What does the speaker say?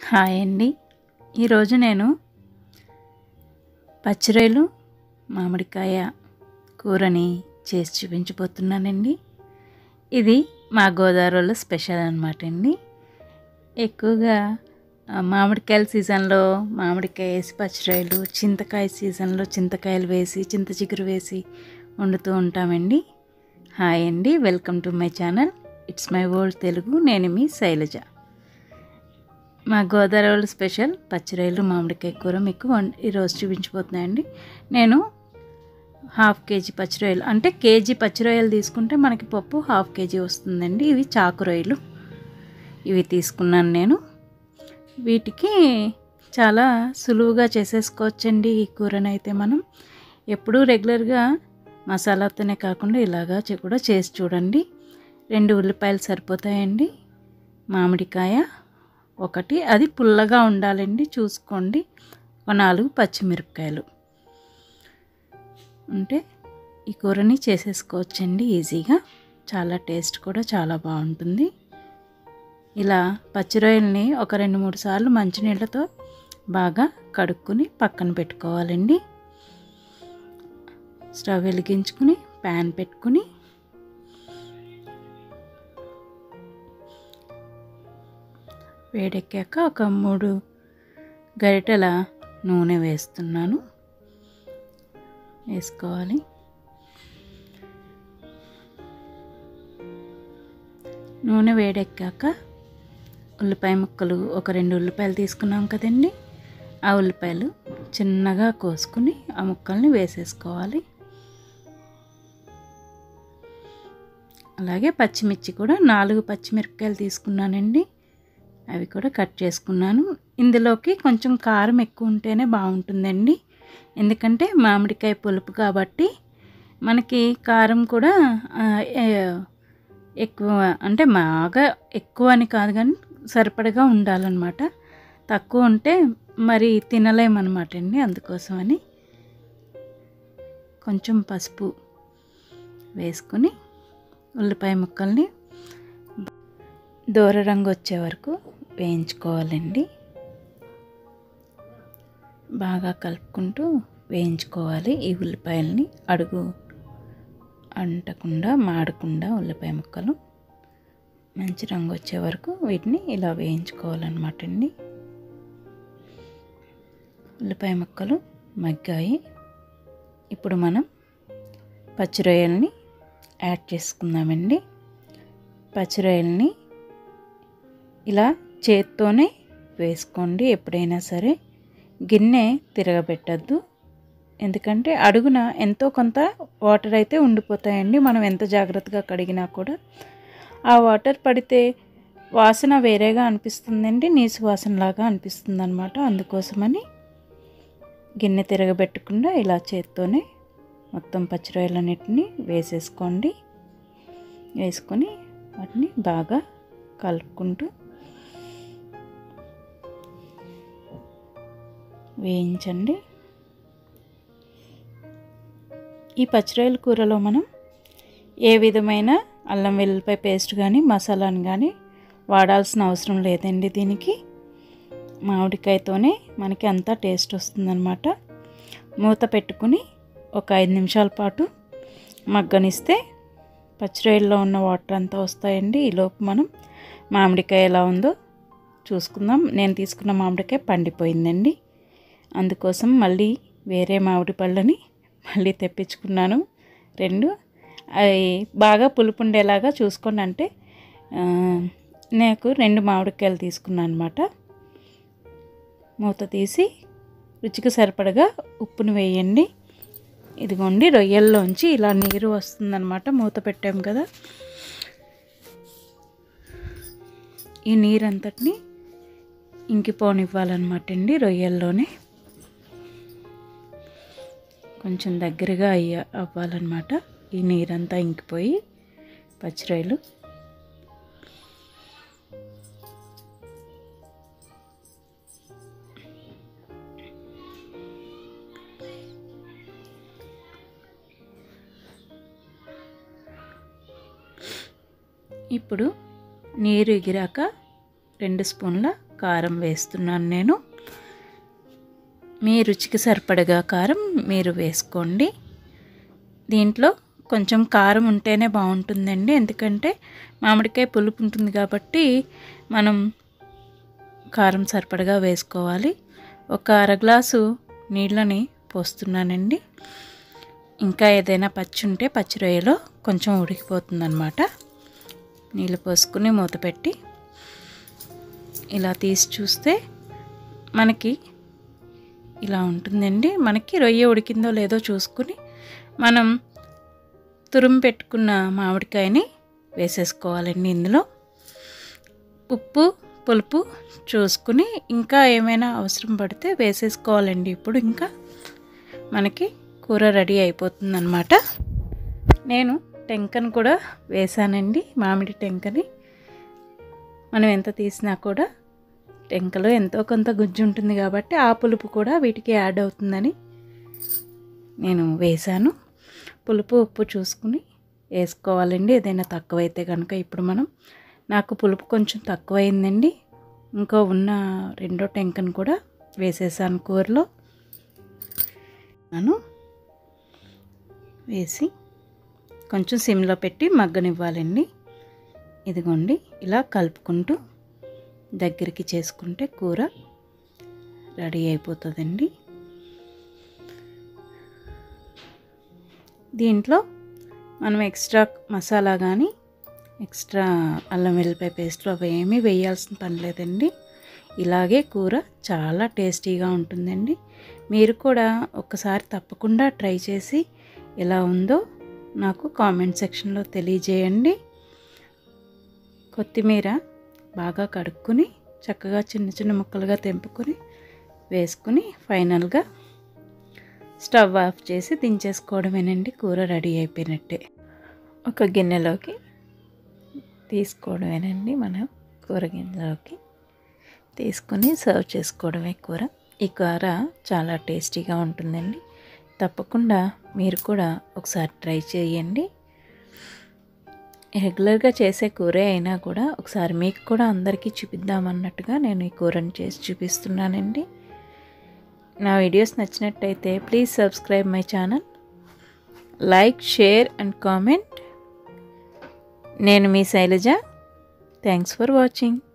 hi అండి ఈరోజు నేను పచ్చిరొయ్యలు మామిడికాయ కూరని చేసి చూపించబోతున్నానండి ఇది మా గోదావరిలో స్పెషల్ అనమాట అండి ఎక్కువగా ఆ, మామిడికాయల సీజన్లో మామిడికాయ వేసి పచ్చిరొయ్యలు చింతకాయ సీజన్లో చింతకాయలు వేసి చింత చిగురు వేసి వండుతూ ఉంటామండి హాయ్ అండి welcome to my channel it's my world Telugu నేను మీ శైలజ మా గోదావరి స్పెషల్ పచ్చిరొయ్యలు మామిడికాయ కూర మీకు వన్ ఈరోజు చూపించబోతున్నాయండి నేను హాఫ్ కేజీ పచ్చిరొయ్యలు అంటే కేజీ పచ్చిరొయ్యలు తీసుకుంటే మనకి పప్పు హాఫ్ కేజీ వస్తుందండి ఇవి చాకు రొయ్యలు ఇవి తీసుకున్నాను నేను వీటికి చాలా సులువుగా చేసేసుకోవచ్చండి ఈ కూరనైతే మనం ఎప్పుడూ రెగ్యులర్గా మసాలాతోనే కాకుండా ఇలాగా చే- కూడా చేసి చూడండి రెండు ఉల్లిపాయలు సరిపోతాయండి మామిడికాయ ఒకటి అది పుల్లగా ఉండాలండి చూసుకోండి ఒక నాలుగు పచ్చిమిరపకాయలు ఉంటే ఈ కూరని చేసేసుకోవచ్చండి ఈజీగా చాలా టేస్ట్ కూడా చాలా బాగుంటుంది ఇలా పచ్చిరొయ్యల్ని ఒక రెండు మూడు సార్లు మంచినీళ్ళతో బాగా కడుక్కుని పక్కన పెట్టుకోవాలండి స్టవ్ వెలిగించుకుని ప్యాన్ పెట్టుకుని వేడెక్కాక ఒక మూడు గరిటెల నూనె వేస్తున్నాను వేసుకోవాలి నూనె వేడెక్కాక ఉల్లిపాయ ముక్కలు ఒక రెండు ఉల్లిపాయలు తీసుకున్నాం కదండి ఆ ఉల్లిపాయలు చిన్నగా కోసుకుని ఆ ముక్కల్ని వేసేసుకోవాలి అలాగే పచ్చిమిర్చి కూడా నాలుగు పచ్చిమిరపకాయలు తీసుకున్నానండి అవి కూడా కట్ చేసుకున్నాను ఇందులోకి కొంచెం కారం ఎక్కువ ఉంటేనే బాగుంటుందండి ఎందుకంటే మామిడికాయ పులుపు కాబట్టి మనకి కారం కూడా ఆ, ఏ- ఎక్కువ అంటే బాగా ఎక్కువ అని కాదు కానీ సరిపడగా ఉండాలన్నమాట తక్కువ ఉంటే మరి తినలేమన్నమాట అండి అందుకోసమని కొంచెం పసుపు వేసుకుని ఉల్లిపాయ ముక్కల్ని దూర రంగు వచ్చే వరకు వేయించుకోవాలండి బాగా కలుపుకుంటూ వేయించుకోవాలి ఈ ఉల్లిపాయల్ని అడుగు అంటకుండా మాడకుండా ఉల్లిపాయ ముక్కలు మంచి రంగు వచ్చే వరకు వీటిని ఇలా వేయించుకోవాలన్నమాట అండి ఉల్లిపాయ ముక్కలు మగ్గాయి ఇప్పుడు మనం పచ్చిరొయ్యల్ని యాడ్ చేసుకుందామండి పచ్చిరొయ్యల్ని ఇలా చేత్తోనే వేసుకోండి ఎప్పుడైనా సరే గిన్నె తిరగబెట్టద్దు ఎందుకంటే అడుగున ఎంతో కొంత వాటర్ అయితే ఉండిపోతాయండి మనం ఎంత జాగ్రత్తగా కడిగినా కూడా ఆ వాటర్ పడితే వాసన వేరేగా అనిపిస్తుందండి నీసు వాసనలాగా అనిపిస్తుంది అనమాట అందుకోసమని గిన్నె తిరగబెట్టకుండా ఇలా చేత్తోనే మొత్తం పచ్చిరొయ్యలన్నిటిని వేసేసుకోండి వేసుకొని వాటిని బాగా కలుపుకుంటూ వేయించండి ఈ పచ్చిరొయ్యల కూరలో మనం ఏ విధమైన అల్లం వెల్లుల్లిపాయ పేస్ట్ కానీ మసాలాని కానీ వాడాల్సిన అవసరం లేదండి దీనికి మామిడికాయతోనే మనకి అంతా టేస్ట్ వస్తుందన్నమాట మూత పెట్టుకుని ఒక ఐదు నిమిషాల పాటు మగ్గనిస్తే పచ్చిరొయ్యల్లో ఉన్న వాటర్ అంతా వస్తాయండి ఈలోపు మనం మామిడికాయ ఎలా ఉందో చూసుకుందాం నేను తీసుకున్న మామిడికాయ పండిపోయిందండి అందుకోసం మళ్ళీ వేరే మామిడి పళ్ళని మళ్ళీ తెప్పించుకున్నాను రెండు అవి బాగా పులుపు ఉండేలాగా చూసుకోండి అంటే ఆ, నాకు రెండు మామిడికాయలు తీసుకున్నాను అనమాట మూత తీసి రుచికి సరిపడగా ఉప్పును వేయండి ఇదిగోండి రొయ్యల్లోంచి ఇలా నీరు వస్తుందన్నమాట మూత పెట్టాం కదా ఈ నీరంతటిని ఇంకిపోనివ్వాలన్నమాట అండి రొయ్యల్లోనే కొంచెం దగ్గరగా అయ్య అవ్వాలన్నమాట ఈ నీరంతా ఇంకిపోయి పచ్చిరొయ్యలు ఇప్పుడు నీరు ఎగిరాక రెండు స్పూన్ల కారం వేస్తున్నాను నేను మీ రుచికి సరిపడగా కారం మీరు వేసుకోండి దీంట్లో కొంచెం కారం ఉంటేనే బాగుంటుందండి ఎందుకంటే మామిడికాయ పులుపు ఉంటుంది కాబట్టి మనం కారం సరిపడగా వేసుకోవాలి ఒక అర గ్లాసు నీళ్ళని పోస్తున్నానండి ఇంకా ఏదైనా పచ్చి ఉంటే పచ్చి రొయ్యలో కొంచెం ఉడికిపోతుందన్నమాట నీళ్ళు పోసుకుని మూత పెట్టి ఇలా తీసి చూస్తే మనకి ఇలా ఉంటుందండి మనకి రొయ్య ఉడికిందో లేదో చూసుకుని మనం తురుము పెట్టుకున్న మామిడికాయని వేసేసుకోవాలండి ఇందులో ఉప్పు పులుపు చూసుకుని ఇంకా ఏమైనా అవసరం పడితే వేసేసుకోవాలండి ఇప్పుడు ఇంకా మనకి కూర రెడీ అయిపోతుందన్నమాట నేను టెంకను కూడా వేసానండి మామిడి టెంకని మనం ఎంత తీసినా కూడా టెంకలో ఎంతో కొంత గుజ్జు ఉంటుంది కాబట్టి ఆ పులుపు కూడా వీటికి యాడ్ అవుతుందని నేను వేసాను పులుపు ఉప్పు చూసుకుని వేసుకోవాలండి ఏదైనా తక్కువైతే కనుక ఇప్పుడు మనం నాకు పులుపు కొంచెం తక్కువైందండి ఇంకో ఉన్న రెండో టెంకను కూడా వేసేసాను కూరలో నేను వేసి కొంచెం సిమ్లో పెట్టి మగ్గనివ్వాలండి ఇదిగోండి ఇలా కలుపుకుంటూ దగ్గరికి చేసుకుంటే కూర రెడీ అయిపోతుందండి దీంట్లో మనం ఎక్స్ట్రా మసాలా కానీ ఎక్స్ట్రా అల్లం వెల్లిపాయ పేస్ట్లు అవి ఏమీ వేయాల్సిన పని లేదండి ఇలాగే కూర చాలా టేస్టీగా ఉంటుందండి మీరు కూడా ఒకసారి తప్పకుండా ట్రై చేసి ఎలా ఉందో నాకు కామెంట్ సెక్షన్లో తెలియజేయండి కొత్తిమీర బాగా కడుక్కుని చక్కగా చిన్న చిన్న ముక్కలుగా తెంపుకొని వేసుకుని ఫైనల్గా స్టవ్ ఆఫ్ చేసి దించేసుకోవడమేనండి కూర రెడీ అయిపోయినట్టే ఒక గిన్నెలోకి తీసుకోవడమేనండి మనం కూర గిన్నెలోకి తీసుకొని సర్వ్ చేసుకోవడమే కూర ఈ కూర చాలా టేస్టీగా ఉంటుందండి తప్పకుండా మీరు కూడా ఒకసారి ట్రై చేయండి రెగ్యులర్గా చేసే కూరే అయినా కూడా ఒకసారి మీకు కూడా అందరికీ చూపిద్దామన్నట్టుగా నేను ఈ కూరని చేసి చూపిస్తున్నానండి నా వీడియోస్ నచ్చినట్టయితే please subscribe my channel like share and comment నేను మీ శైలజ థ్యాంక్స్ ఫర్ వాచింగ్